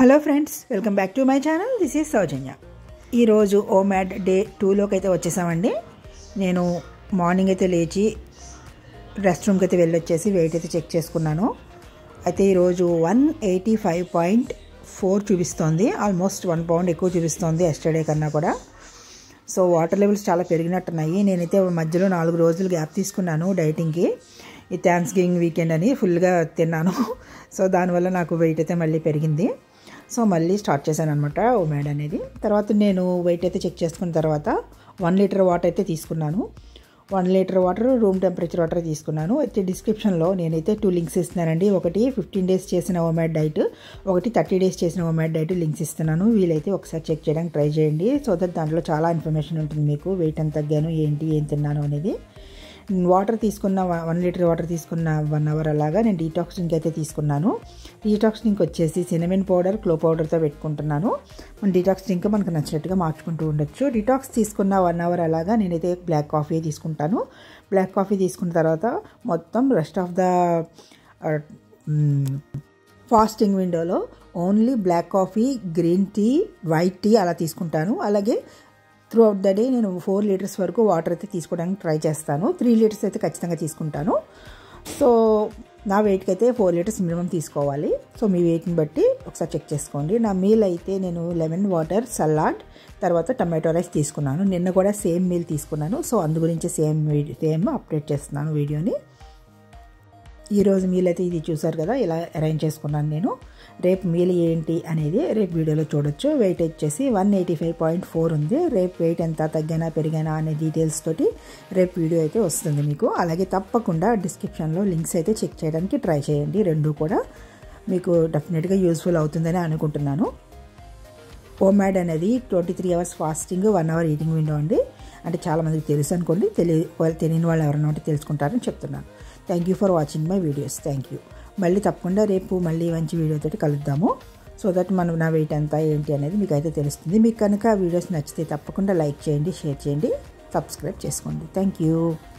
hello friends welcome back to my channel this is Soujanya ఈరోజు OMAD day టూలోకి అయితే వచ్చేసామండి నేను మార్నింగ్ అయితే లేచి రెస్ట్ రూమ్కి అయితే వెళ్ళొచ్చేసి వెయిట్ అయితే చెక్ చేసుకున్నాను అయితే ఈరోజు one eighty five point four చూపిస్తోంది ఆల్మోస్ట్ వన్ పౌండ్ ఎక్కువ చూపిస్తోంది ఎస్టర్డే కన్నా కూడా సో వాటర్ లెవెల్స్ చాలా పెరిగినట్టున్నాయి నేనైతే మధ్యలో నాలుగు రోజులు గ్యాప్ తీసుకున్నాను డైటింగ్కి ఈ థ్యాంక్స్ గివింగ్ వీకెండ్ అని ఫుల్గా తిన్నాను సో దానివల్ల నాకు వెయిట్ అయితే మళ్ళీ పెరిగింది సో మళ్ళీ స్టార్ట్ చేశాను అనమాట ఓమాడ్ అనేది తర్వాత నేను వెయిట్ అయితే చెక్ చేసుకున్న తర్వాత వన్ లీటర్ వాటర్ అయితే తీసుకున్నాను one litre water room temperature water తీసుకున్నాను అయితే డిస్క్రిప్షన్లో నేనైతే టూ లింక్స్ ఇస్తున్నానండి ఒకటి ఫిఫ్టీన్ డేస్ చేసిన ఓమాడ్ డైట్ ఒకటి థర్టీ డేస్ చేసిన ఓమాడ్ డైట్ లింక్స్ ఇస్తున్నాను వీలైతే ఒకసారి చెక్ చేయడానికి ట్రై చేయండి సో దట్ దాంట్లో చాలా ఇన్ఫర్మేషన్ ఉంటుంది మీకు వెయిట్ ఎంత తగ్గాను ఏంటి ఏం తిన్నాను అనేది వాటర్ తీసుకున్న వన్ లీటర్ వాటర్ తీసుకున్న వన్ అవర్ అలాగా నేను డీటాక్స్ డ్రింక్ అయితే తీసుకున్నాను డీటాక్స్ డ్రింక్ వచ్చేసి సినమిన్ పౌడర్ క్లో పౌడర్తో పెట్టుకుంటున్నాను మన డీటాక్స్ డ్రింక్ మనకు నచ్చినట్టుగా మార్చుకుంటూ ఉండొచ్చు డీటాక్స్ తీసుకున్న వన్ అవర్ అలాగా నేనైతే బ్లాక్ కాఫీ తీసుకుంటాను బ్లాక్ కాఫీ తీసుకున్న తర్వాత మొత్తం రెస్ట్ ఆఫ్ ద ఫాస్టింగ్ విండోలో only black coffee green tea white tea అలా తీసుకుంటాను అలాగే త్రూ అవుట్ ద డే నేను ఫోర్ లీటర్స్ వరకు వాటర్ అయితే తీసుకోవడానికి ట్రై చేస్తాను త్రీ లీటర్స్ అయితే ఖచ్చితంగా తీసుకుంటాను సో నా వెయిట్కి అయితే ఫోర్ లీటర్స్ మినిమం తీసుకోవాలి సో మీ వెయిట్ని బట్టి ఒకసారి చెక్ చేసుకోండి నా మీల్ అయితే నేను లెమన్ వాటర్ సలాడ్ తర్వాత టమాటో రైస్ తీసుకున్నాను నిన్న కూడా సేమ్ మీల్ తీసుకున్నాను సో అందు గురించి సేమ్ వీడియో సేమ్ అప్డేట్ చేస్తున్నాను వీడియోని ఈరోజు మీల్ అయితే ఇది చూసారు కదా ఇలా అరేంజ్ చేసుకున్నాను నేను రేపు మీల్ ఏంటి అనేది రేపు వీడియోలో చూడొచ్చు వెయిట్ వచ్చేసి one eighty five point four ఉంది రేపు వెయిట్ ఎంత తగ్గానా పెరిగానా అనే డీటెయిల్స్ తోటి రేపు వీడియో అయితే వస్తుంది మీకు అలాగే తప్పకుండా డిస్క్రిప్షన్లో లింక్స్ అయితే చెక్ చేయడానికి ట్రై చేయండి రెండు కూడా మీకు డెఫినెట్గా యూస్ఫుల్ అవుతుందని అనుకుంటున్నాను ఓమాడ్ అనేది twenty three hours fasting one hour eating window అండి అంటే చాలామందికి తెలుసు అనుకోండి తెలియ తెలియని వాళ్ళు ఎవరైనా ఉంటే తెలుసుకుంటారని చెప్తున్నాను thank you for watching my videos thank you మళ్ళీ తప్పకుండా రేపు మళ్ళీ మంచి వీడియోతో కలుద్దాము సో దట్ మనం నా వెయిట్ ఎంత ఏంటి అనేది మీకు అయితే తెలుస్తుంది మీకు కనుక వీడియోస్ నచ్చితే తప్పకుండా లైక్ చేయండి షేర్ చేయండి సబ్స్క్రైబ్ చేసుకోండి థ్యాంక్ యూ